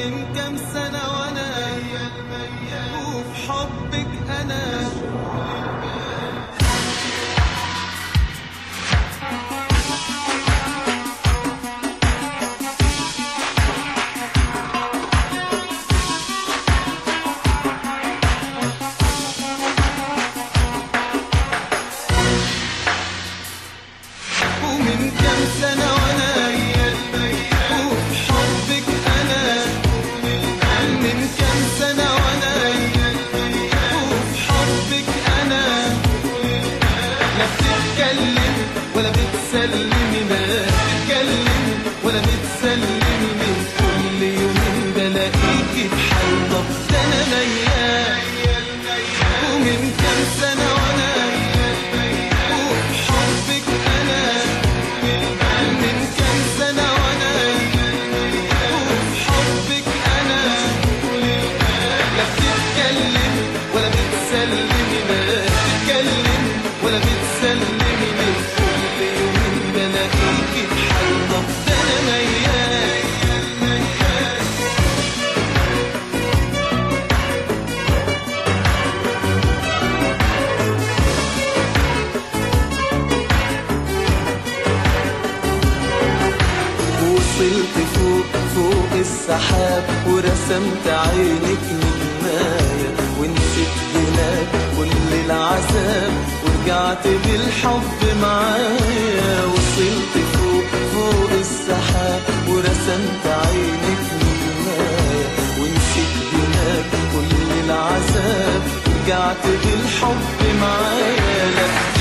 ومن كام سنة وانا وفي حبك انا ومن كام سنة وانا وفي حبك انا من كام سنة وانا وفي حبك انا لا بتتكلم ولا بتسلمي ما بتتكلم ولا بتسلمي من كل يومين بلاقيكي بحال طب ده انا ميال ومن كام سنة وانا وفي حبك انا من كام سنة وانا وفي حبك انا لا بتتكلم ولا بتسلمي ما بتتكلم ولا بتسلمي من كل يومين بلاقيكي بحال طب ده انا ميال وصلت فوق فوق السحاب ورسمت عينك نجماية ونسيت هناك كل العذاب ورجعت بالحب معايا وصلت فوق فوق السحاب ورسمت عينك نجماية ونسيت هناك كل العذاب رجعت بالحب معايا لا